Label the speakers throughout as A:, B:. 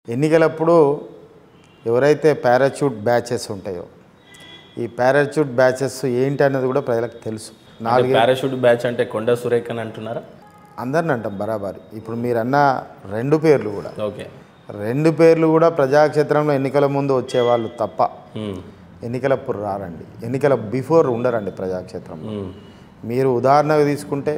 A: ఎన్నికలప్పుడు ఎవరైతే parachute batches ఉంటాయో ఈ పారాచూట్ బ్యాచెస్ ఏంటి అన్నది కూడా ప్రజలకు తెలుసు నాలుగు
B: పారాషూట్ బ్యాచ్ అంటే కొండ సురేఖ అని అంటున్నారా
A: అందరిని అంటాం బరాబరి ఇప్పుడు మీరు అన్న రెండు పేర్లు కూడా
B: ఓకే
A: రెండు పేర్లు కూడా ప్రజాక్షేత్రంలో ఎన్నికల ముందు వచ్చేవాళ్ళు తప్ప ఎన్నికలప్పుడు రారండి ఎన్నికల బిఫోర్ ఉండరండి ప్రజాక్షేత్రంలో మీరు ఉదాహరణగా తీసుకుంటే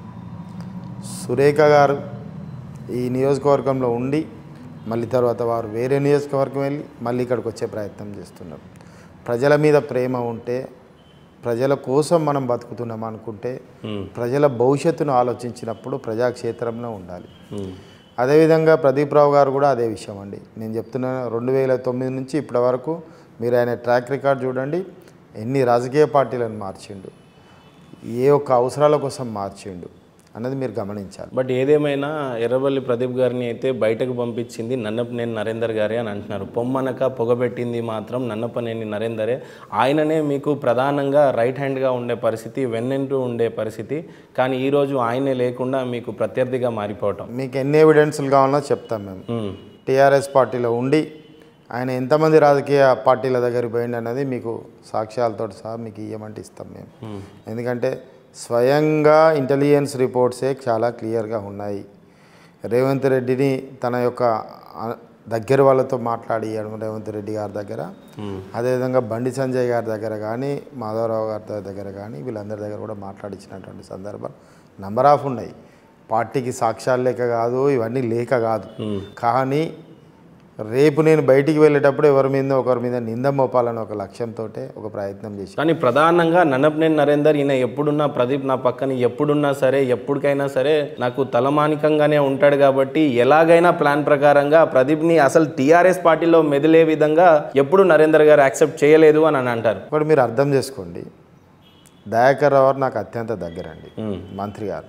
A: సురేఖ గారు ఈ నియోజకవర్గంలో ఉండి మళ్ళీ తర్వాత వారు వేరే నియోజకవర్గం వెళ్ళి మళ్ళీ ఇక్కడికి వచ్చే ప్రయత్నం చేస్తున్నారు ప్రజల మీద ప్రేమ ఉంటే ప్రజల కోసం మనం బతుకుతున్నాం అనుకుంటే ప్రజల భవిష్యత్తును ఆలోచించినప్పుడు ప్రజాక్షేత్రంలో ఉండాలి అదేవిధంగా ప్రదీప్ రావు గారు కూడా అదే విషయం అండి నేను చెప్తున్నాను రెండు వేల తొమ్మిది నుంచి ఇప్పటి వరకు మీరు ఆయన ట్రాక్ రికార్డ్ చూడండి ఎన్ని రాజకీయ పార్టీలను మార్చిండు ఏ ఒక్క అవసరాల కోసం మార్చిండు అన్నది మీరు గమనించాలి
B: బట్ ఏదేమైనా ఎర్రబల్లి ప్రదీప్ గారిని అయితే బయటకు పంపించింది నన్నపనేని నరేందర్ గారే అని అంటున్నారు పొమ్మనక పొగబెట్టింది మాత్రం నన్నపనేని నరేందరే ఆయననే మీకు ప్రధానంగా రైట్ హ్యాండ్గా ఉండే పరిస్థితి వెన్నెంటూ ఉండే పరిస్థితి కానీ ఈరోజు ఆయనే లేకుండా మీకు ప్రత్యర్థిగా మారిపోవటం
A: మీకు ఎన్ని ఎవిడెన్స్లు కావాలో చెప్తాం మేము
B: మ్మ్.
A: టీఆర్ఎస్ పార్టీలో ఉండి ఆయన ఎంతమంది రాజకీయ పార్టీల దగ్గరికి పోయింది అన్నది మీకు సాక్ష్యాలతో సహా మీకు ఇవ్వమంటే ఇస్తాం మేము ఎందుకంటే స్వయంగా ఇంటెలిజెన్స్ రిపోర్ట్సే చాలా క్లియర్గా ఉన్నాయి రేవంత్ రెడ్డిని తన యొక్క ఆ, దగ్గర వాళ్ళతో మాట్లాడియడం రేవంత్ రెడ్డి గారి దగ్గర అదేవిధంగా బండి సంజయ్ గారి దగ్గర కానీ మాధవరావు గారి దగ్గర కానీ వీళ్ళందరి దగ్గర కూడా మాట్లాడించినటువంటి సందర్భాలు నంబర్ ఆఫ్ ఉన్నాయి పార్టీకి సాక్ష్యాలు లేక కాదు ఇవన్నీ లేక కాదు కానీ రేపు నేను బయటికి వెళ్ళేటప్పుడు ఎవరి మీద ఒకరి మీద నింద మోపాలని ఒక లక్ష్యంతో ఒక ప్రయత్నం చేసి
B: కానీ ప్రధానంగా నన్నపనేని నరేందర్ ఈయన ఎప్పుడున్నా ప్రదీప్ నా పక్కన ఎప్పుడున్నా సరే ఎప్పటికైనా సరే నాకు తలమానికంగానే ఉంటాడు కాబట్టి ఎలాగైనా ప్లాన్ ప్రకారంగా ప్రదీప్ని అసలు టీఆర్ఎస్ పార్టీలో మెదిలే విధంగా ఎప్పుడు నరేందర్ గారు యాక్సెప్ట్ చేయలేదు అని అని అంటారు
A: ఇప్పుడు మీరు అర్థం చేసుకోండి దయాకర్ రావు నాకు అత్యంత దగ్గరండి
B: మ్మ్.
A: మంత్రి గారు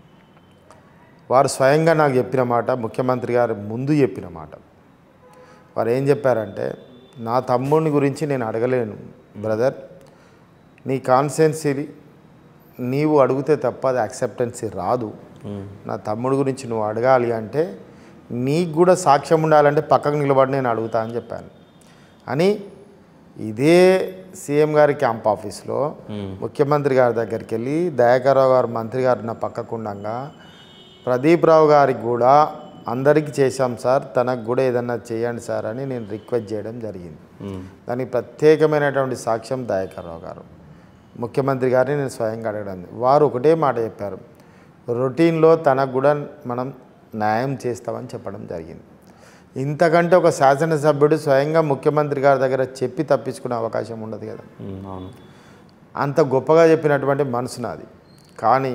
A: వారు స్వయంగా నాకు చెప్పిన మాట ముఖ్యమంత్రి గారు ముందు చెప్పిన మాట వారు ఏం చెప్పారంటే నా తమ్ముడిని గురించి నేను అడగలేను బ్రదర్ నీ కాన్సెన్సీ నీవు అడిగితే తప్ప అది యాక్సెప్టెన్సీ రాదు నా తమ్ముడు గురించి నువ్వు అడగాలి అంటే నీకు కూడా సాక్ష్యం ఉండాలంటే పక్కకు నిలబడి నేను అడుగుతా అని చెప్పాను అని ఇదే సీఎం గారి క్యాంప్ ఆఫీస్లో ముఖ్యమంత్రి గారి దగ్గరికి వెళ్ళి దయాకర్రావు గారు మంత్రి గారు నా పక్కకు ఉండగా ప్రదీప్ రావు గారికి కూడా అందరికీ చేశాం సార్ తనకు కూడా ఏదన్నా చేయండి సార్ అని నేను రిక్వెస్ట్ చేయడం జరిగింది దానికి ప్రత్యేకమైనటువంటి సాక్ష్యం దయాకర్రావు గారు ముఖ్యమంత్రి గారిని నేను స్వయంగా అడగడం వారు ఒకటే మాట చెప్పారు రొటీన్లో తనకు కూడా మనం న్యాయం చేస్తామని చెప్పడం జరిగింది ఇంతకంటే ఒక శాసనసభ్యుడు స్వయంగా ముఖ్యమంత్రి గారి దగ్గర చెప్పి తప్పించుకునే అవకాశం ఉండదు కదా
B: ఉమ్, అవును
A: అంత గొప్పగా చెప్పినటువంటి మనసు నాది కానీ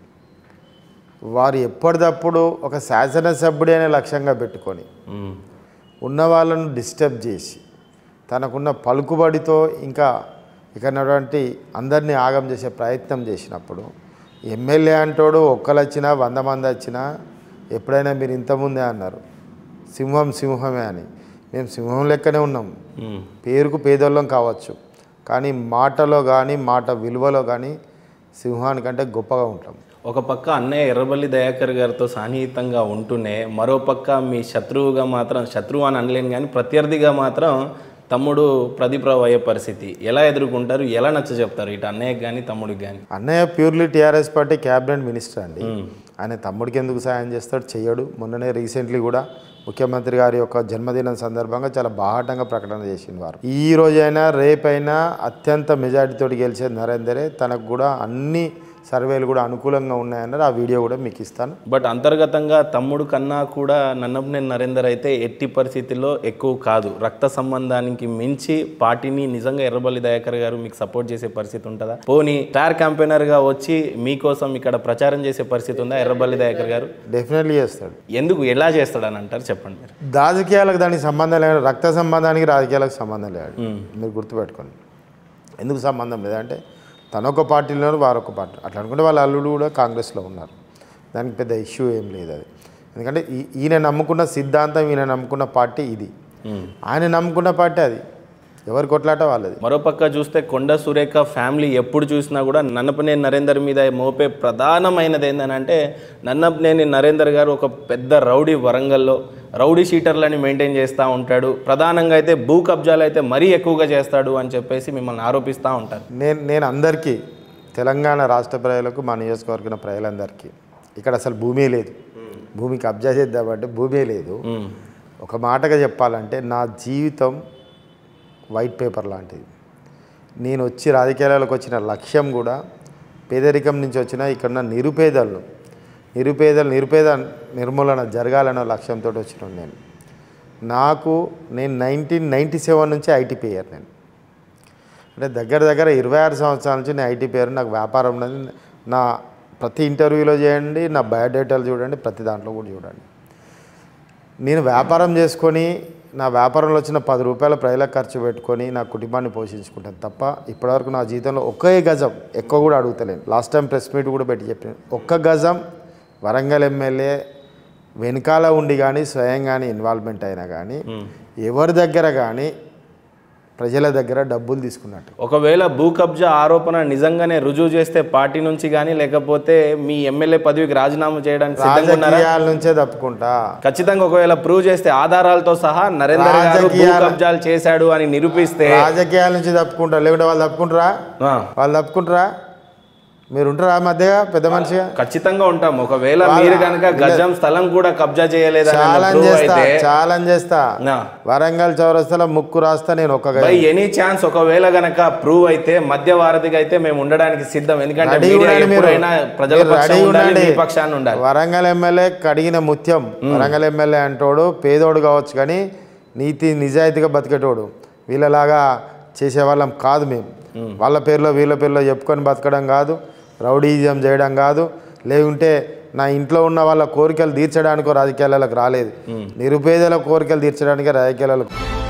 A: వారు ఎప్పటికప్పుడు ఒక శాసనసభ్యుడే అనే లక్ష్యంగా పెట్టుకొని
B: ఉమ్,
A: ఉన్న వాళ్ళను డిస్టర్బ్ చేసి తనకున్న పలుకుబడితో ఇంకా ఇకనటువంటి అందరినీ ఆగం చేసే ప్రయత్నం చేసినప్పుడు ఎమ్మెల్యే అంటోడు ఒక్కరు వచ్చినా వంద మంది వచ్చినా ఎప్పుడైనా మీరు ఇంతకుముందే అన్నారు సింహం సింహమే అని మేము సింహం లెక్కనే ఉన్నాం
B: ఉమ్,
A: పేరుకు పేదోళ్ళం కావచ్చు కానీ మాటలో కానీ మాట విలువలో కానీ సింహానికంటే గొప్పగా ఉంటాం
B: ఒక పక్క అన్నయ్య ఎర్రబల్లి దయాకర్ గారితో సాన్నిహితంగా ఉంటూనే మరో పక్క మీ శత్రువుగా మాత్రం శత్రువు అని అనలేను కానీ ప్రత్యర్థిగా మాత్రం తమ్ముడు ప్రదీప్ రావు అయ్యే పరిస్థితి ఎలా ఎదుర్కొంటారు ఎలా నచ్చ చెప్తారు ఇటు అన్నయ్యకి కానీ తమ్ముడికి కానీ
A: అన్నయ్య purely TRS party cabinet minister అండి ఆయన తమ్ముడికి ఎందుకు సాయం చేస్తాడు చెయ్యడు మొన్ననే రీసెంట్లీ కూడా ముఖ్యమంత్రి గారి యొక్క జన్మదినం సందర్భంగా చాలా బాహాటంగా ప్రకటన చేసింది వారు ఈ రోజైనా రేపైనా అత్యంత మెజారిటీతోటి గెలిచేది నరేందరే తనకు కూడా అన్ని సర్వేలు కూడా అనుకూలంగా ఉన్నాయన్నారు ఆ వీడియో కూడా మీకు ఇస్తాను
B: బట్ అంతర్గతంగా తమ్ముడు కన్నా కూడా నన్నపనేని నరేందర్ అయితే ఎట్టి పరిస్థితుల్లో ఎక్కువ కాదు రక్త సంబంధానికి మించి పార్టీని నిజంగా ఎర్రబల్లి దయాకర్ గారు మీకు సపోర్ట్ చేసే పరిస్థితి ఉంటుందా పోనీ స్టార్ క్యాంపెయినర్గా వచ్చి మీకోసం ఇక్కడ ప్రచారం చేసే పరిస్థితి ఉందా ఎర్రబల్లి దయాకర్ గారు
A: డెఫినెట్లీ చేస్తాడు
B: ఎందుకు ఎలా చేస్తాడని అంటారు చెప్పండి మీరు
A: రాజకీయాలకు దానికి సంబంధం లేదు రక్త సంబంధానికి రాజకీయాలకు సంబంధం లేదు మీరు గుర్తుపెట్టుకోండి ఎందుకు సంబంధం లేదంటే తనొక పార్టీలో వారొక పార్టీ అట్లా అనుకుంటే వాళ్ళ అల్లుడు కూడా కాంగ్రెస్లో ఉన్నారు దానికి పెద్ద ఇష్యూ ఏం లేదు అది ఎందుకంటే ఈ- ఈయన నమ్ముకున్న సిద్ధాంతం ఈయన నమ్ముకున్న పార్టీ ఇది ఆయన నమ్ముకున్న పార్టీ అది ఎవరి కొట్లాట వాళ్ళది
B: మరోపక్క చూస్తే కొండ సురేఖ ఫ్యామిలీ ఎప్పుడు చూసినా కూడా నన్నపనేని నరేందర్ మీద మోపే ప్రధానమైనది ఏంటంటే నన్నపనేని నరేందర్ గారు ఒక పెద్ద రౌడీ వరంగల్లో రౌడీ షీటర్లని మెయింటైన్ చేస్తూ ఉంటాడు ప్రధానంగా అయితే భూ కబ్జాలు అయితే మరీ ఎక్కువగా చేస్తాడు అని చెప్పేసి మిమ్మల్ని ఆరోపిస్తూ ఉంటారు
A: నేను నేను అందరికీ తెలంగాణ రాష్ట్ర ప్రజలకు మా నియోజకవర్గం ప్రజలందరికీ ఇక్కడ అసలు భూమి లేదు భూమి కబ్జా చేద్దామంటే భూమే లేదు
B: ఉమ్,
A: ఒక మాటగా చెప్పాలంటే నా జీవితం వైట్ పేపర్ లాంటిది నేను వచ్చి రాజకీయాలకు వచ్చిన లక్ష్యం కూడా పేదరికం నుంచి వచ్చిన ఇక్కడున్న నిరుపేదలను నిరుపేదలు నిరుపేద నిర్మూలన జరగాలన్న లక్ష్యంతో వచ్చిన నేను నాకు నేను నైన్టీన్ నైంటీ సెవెన్ నుంచి ఐటీ పేయర్ నేను అంటే దగ్గర దగ్గర ఇరవై ఆరు సంవత్సరాల నుంచి నేను ఐటీ పేరు నాకు వ్యాపారం ఉన్నది నా ప్రతి ఇంటర్వ్యూలో చేయండి నా బయోడేటాలు చూడండి ప్రతి దాంట్లో కూడా చూడండి నేను వ్యాపారం చేసుకొని నా వ్యాపారంలో వచ్చిన పది రూపాయల ప్రజలకు ఖర్చు పెట్టుకొని నా కుటుంబాన్ని పోషించుకుంటాను తప్ప ఇప్పటివరకు నా జీవితంలో ఒకే గజం ఎక్కువ కూడా అడుగుతలేను లాస్ట్ టైం ప్రెస్ మీట్ కూడా పెట్టి చెప్పాను ఒక్క గజం వరంగల్ ఎమ్మెల్యే వెనకాల ఉండి కానీ స్వయంగానే ఇన్వాల్వ్మెంట్ అయినా కానీ ఎవరి దగ్గర కానీ ప్రజల దగ్గర డబ్బులు తీసుకున్నట్టు
B: ఒకవేళ భూ కబ్జా ఆరోపణ నిజంగానే రుజువు చేస్తే పార్టీ నుంచి కానీ లేకపోతే మీ ఎమ్మెల్యే పదవికి రాజీనామా చేయడానికి సిద్ధంగా ఉన్నారా
A: రాజకీయాల నుంచే తప్పుకుంటా
B: ఖచ్చితంగా ఒకవేళ ప్రూవ్ చేస్తే ఆధారాలతో సహా నరేందర్ గారు భూ
A: రాజకీయాల-
B: కబ్జాలు చేశాడు అని నిరూపిస్తే
A: రాజకీయాల నుంచి తప్పుకుంటా లేకుంటే వాళ్ళు తప్పుకుంటారా
B: ఆ,
A: వాళ్ళు తప్పుకుంటారా మీరు ఉంటారా మధ్యగా పెద్ద మనిషిగా
B: ఖచ్చితంగా ఉంటాం ఒకవేళ మీరు కనుక గజం స్థలం కూడా కబ్జా చేయలేదని
A: ఛాలెంజ్
B: ప్రూవ్
A: చేస్తా
B: అయితే
A: ఛాలెంజ్ చేస్తా
B: నా,
A: వరంగల్ చౌరస్తాలో ముక్కు రాస్తా నేను ఒక్క
B: బై ఎనీ ఛాన్స్ ఒకవేళ గనక ప్రూవ్ అయితే మధ్య వారధిగా అయితే మేము ఉండడానికి సిద్ధం ఎందుకంటే
A: రెడీ
B: మీడియా
A: ఉండండి మీరు.
B: ఎప్పుడైనా ప్రజల
A: మీరు
B: పక్షాన
A: రెడీ
B: ఉండాలి
A: ఉండండి.
B: మీ పక్షాన ఉండాలి
A: వరంగల్ ఎమ్మెల్యే కడిగిన ముత్యం వరంగల్ ఎమ్మెల్యే అంటోడు పేదోడు కావచ్చు కానీ నీతి నిజాయితీగా బతికేటోడు వీళ్ళలాగా చేసేవాళ్ళం కాదు మేము వాళ్ళ పేరులో వీళ్ళ పేరులో చెప్పుకొని బతకడం కాదు రౌడీజం చేయడం కాదు లేకుంటే నా ఇంట్లో ఉన్న వాళ్ళ కోరికలు తీర్చడానికో రాజకీయాలకు రాలేదు నిరుపేదల కోరికలు తీర్చడానికే రాజకీయాలకు